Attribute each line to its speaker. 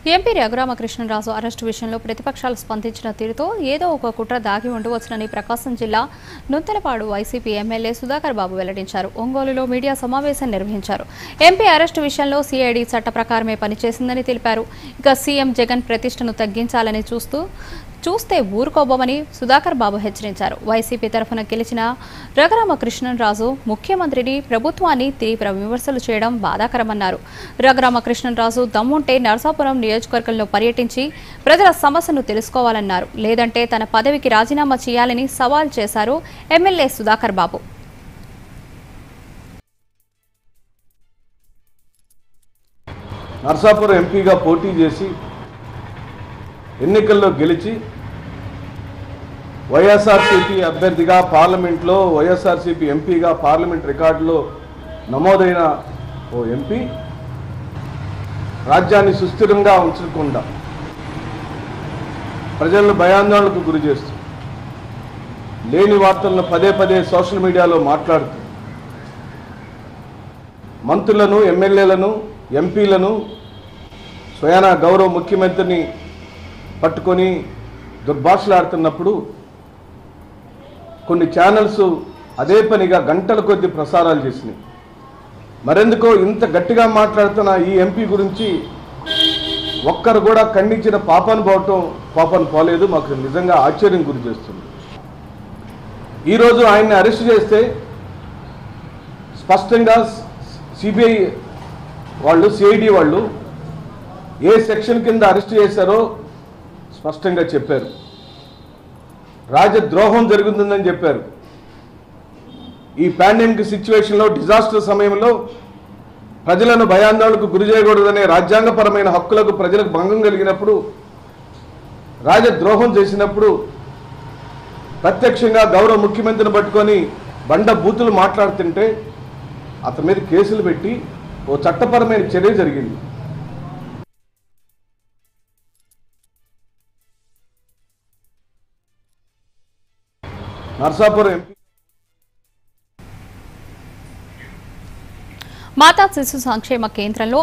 Speaker 1: MP Raghuramakrishnaraju arrest విషయంలో ప్రతిపక్షాలు స్పందించిన తీరుతో ఏదో ఒక కుట్ర దాగి ఉండవచ్చునని ప్రకాశం జిల్లా నూతలపాడు వైసీపీ ఎమ్మెల్యే సుధాకర్ బాబు వెల్లడించారు ఒంగోలులో మీడియా సమావేశం నిర్వహించారు ఎంపీ అరెస్టు విషయంలో సిఐడి చట్ట ప్రకారమే పనిచేసిందని తెలిపారు ఇక సీఎం జగన్ ప్రతిష్టను తగ్గించాలని చూస్తూ చూస్తే ఊరుకోబోమని సుధాకర్ బాబు హెచ్చరించారు వైసీపీ తరఫున గెలిచిన రఘురామకృష్ణరాజు ముఖ్యమంత్రిని ప్రభుత్వాన్ని తీవ్ర విమర్శలు చేయడం బాధాకరమన్నారు రఘురామకృష్ణరాజు దమ్ముంటే నరసాపురం నియోజకవర్గంలో పర్యటించి ప్రజల సమస్యను తెలుసుకోవాలన్నారు లేదంటే తన పదవికి రాజీనామా చేయాలని సవాల్ చేశారు ఎమ్మెల్యే సుధాకర్ బాబు
Speaker 2: నర్సాపురం ఎంపీగా పోటీ చేసి ఎన్నికల్లో గెలిచి వైఎస్ఆర్సీపీ అభ్యర్థిగా పార్లమెంట్లో వైఎస్ఆర్సీపీ ఎంపీగా పార్లమెంట్ రికార్డులో నమోదైన ఓ ఎంపీ రాజ్యాన్ని సుస్థిరంగా ఉంచకుండా ప్రజలను భయాందోళనకు గురి చేస్తూ లేని వార్తలను పదే పదే సోషల్ మీడియాలో మాట్లాడుతూ మంత్రులను ఎమ్మెల్యేలను ఎంపీలను స్వయాన గౌరవ ముఖ్యమంత్రిని పట్టుకొని దుర్భాషలాడుతున్నప్పుడు కొన్ని ఛానల్స్ అదే పనిగా గంటల కొద్ది ప్రసారాలు చేసినాయి మరెందుకో ఇంత గట్టిగా మాట్లాడుతున్న ఈ ఎంపీ గురించి ఒక్కరు కూడా ఖండించిన పాపను పోవటం పాపను పోలేదు మాకు నిజంగా ఆశ్చర్యం గురి చేస్తుంది ఈరోజు ఆయన్ని అరెస్ట్ చేస్తే స్పష్టంగా సిబిఐ వాళ్ళు సిఐడి వాళ్ళు ఏ సెక్షన్ కింద అరెస్ట్ చేశారో స్పష్టంగా చెప్పారు రాజద్రోహం జరుగుతుందని చెప్పారు ఈ పాండమిక్ సిచ్యువేషన్లో డిజాస్టర్ సమయంలో ప్రజలను భయాందోళనకు గురి చేయకూడదనే రాజ్యాంగపరమైన హక్కులకు ప్రజలకు భంగం కలిగినప్పుడు రాజద్రోహం చేసినప్పుడు ప్రత్యక్షంగా గౌరవ ముఖ్యమంత్రిని పట్టుకొని బండ బూతులు మాట్లాడుతుంటే అతని మీద కేసులు పెట్టి ఓ చట్టపరమైన చర్య జరిగింది నర్సాపురం ఎంపీ
Speaker 1: మాతా శిశు సంక్షేమ కేంద్రంలో